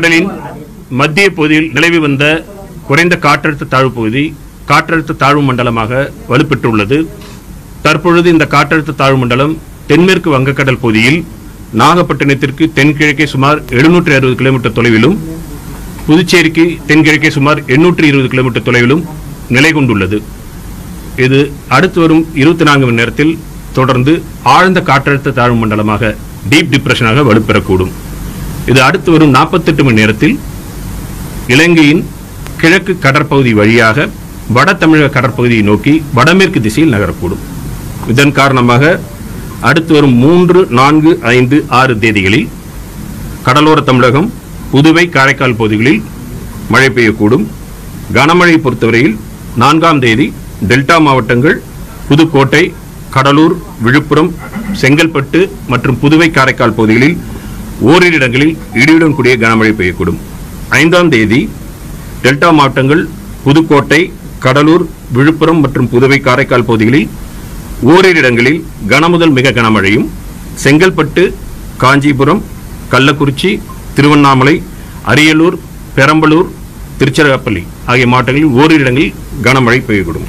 வங்கக்கடலின் மத்திய பகுதியில் நிலவி வந்த குறைந்த காற்றழுத்த தாழ்வு பகுதி காற்றழுத்த தாழ்வு மண்டலமாக வலுப்பெற்றுள்ளது தற்பொழுது இந்த காற்றழுத்த தாழ்வு மண்டலம் தென்மேற்கு வங்கக்கடல் பகுதியில் நாகப்பட்டினத்திற்கு தென்கிழக்கே சுமார் எழுநூற்றி அறுபது கிலோமீட்டர் தொலைவிலும் புதுச்சேரிக்கு தென்கிழக்கே சுமார் எண்ணூற்றி இருபது கிலோமீட்டர் தொலைவிலும் நிலை கொண்டுள்ளது இது அடுத்து வரும் இருபத்தி நான்கு மணி நேரத்தில் தொடர்ந்து ஆழ்ந்த காற்றழுத்த தாழ்வு மண்டலமாக டீப் டிப்ரெஷனாக வலுப்பெறக்கூடும் இது அடுத்து வரும் நாற்பத்தெட்டு மணி நேரத்தில் இலங்கையின் கிழக்கு கடற்பகுதி வழியாக வட தமிழக கடற்பகுதியை நோக்கி வடமேற்கு திசையில் நகரக்கூடும் இதன் காரணமாக அடுத்து வரும் மூன்று நான்கு ஐந்து ஆறு தேதிகளில் கடலோர தமிழகம் புதுவை காரைக்கால் பகுதிகளில் மழை பெய்யக்கூடும் கனமழை பொறுத்தவரையில் நான்காம் தேதி டெல்டா மாவட்டங்கள் புதுக்கோட்டை கடலூர் விழுப்புரம் செங்கல்பட்டு மற்றும் புதுவை காரைக்கால் பகுதிகளில் ஓரிரு இடங்களில் இடியுடன் கூடிய கனமழை பெய்யக்கூடும் ஐந்தாம் தேதி டெல்டா மாவட்டங்கள் புதுக்கோட்டை கடலூர் விழுப்புரம் மற்றும் புதுவை காரைக்கால் பகுதிகளில் ஓரிரு இடங்களில் கனமுதல் மிக கனமழையும் செங்கல்பட்டு காஞ்சிபுரம் கள்ளக்குறிச்சி திருவண்ணாமலை அரியலூர் பெரம்பலூர் திருச்சிராப்பள்ளி ஆகிய மாவட்டங்களில் ஓரிரு இடங்களில் கனமழை பெய்யக்கூடும்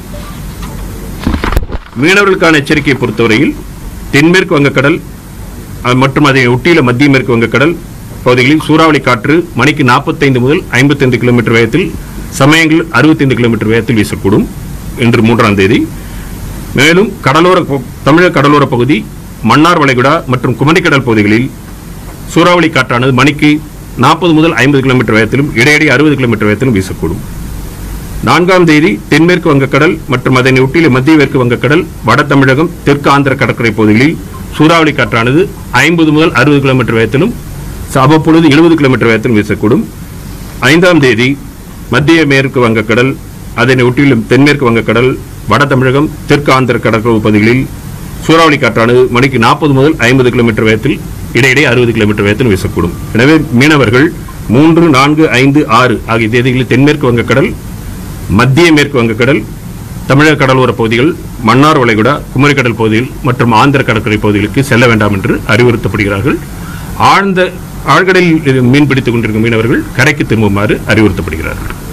மீனவர்களுக்கான எச்சரிக்கையை பொறுத்தவரையில் தென்மேற்கு வங்கக்கடல் அஹ், மற்றும் அதை ஒட்டியுள்ள மத்திய மேற்கு வங்கக்கடல் பகுதிகளில் சூறாவளி காற்று மணிக்கு 45 முதல் 55 கிலோமீட்டர் வேகத்தில் சமயங்களில் 65 கிலோமீட்டர் வேகத்தில் வீசக்கூடும் இன்று மூன்றாம் தேதி மேலும் கடலோர ப- தமிழக கடலோர பகுதி மன்னார் வளைகுடா மற்றும் குமரிக்கடல் பகுதிகளில் சூறாவளி காற்றானது மணிக்கு 40 முதல் 50 கிலோமீட்டர் வேகத்திலும் இடையிடையே 60 கிலோமீட்டர் வேகத்திலும் வீசக்கூடும் நான்காம் தேதி தென்மேற்கு வங்கக்கடல் மற்றும் அதனை ஒட்டியுள்ள மத்திய மேற்கு வங்கக்கடல் வட தமிழகம் தெற்கு ஆந்திர கடற்கரை பகுதிகளில் சூறாவளி காற்றானது ஐம்பது முதல் அறுபது கிலோமீட்டர் வேகத்திலும் ச- அவ்வப்பொழுது எழுபது கிலோமீட்டர் வேகத்திலும் வீசக்கூடும் ஐந்தாம் தேதி மத்திய மேற்கு வங்கக்கடல் அதனை ஒட்டியுள்ள தென்மேற்கு வங்கக்கடல் வட தமிழகம் தெற்கு ஆந்திர கடற்கரை பகுதிகளில் சூறாவளி காற்றானது மணிக்கு நாற்பது முதல் ஐம்பது கிலோமீட்டர் வேகத்தில் இடையிடையே அறுபது கிலோமீட்டர் வேகத்தில் வீசக்கூடும் எனவே மீனவர்கள் மூன்று நான்கு ஐந்து ஆறு ஆகிய தேதிகளில் தென்மேற்கு வங்கக்கடல் மத்திய மேற்கு வங்கக்கடல் தமிழக கடலோர பகுதிகள் மன்னார் வளைகுடா குமரிக்கடல் பகுதிகள் மற்றும் ஆந்திர கடற்கரை பகுதிகளுக்கு செல்ல வேண்டாம் என்று அறிவுறுத்தப்படுகிறார்கள் ஆழ்ந்த ஆழ்கடலில் மீன்பிடித்துக் கொண்டிருக்கும் மீனவர்கள் கரைக்கு திரும்புமாறு அறிவுறுத்தப்படுகிறார்கள்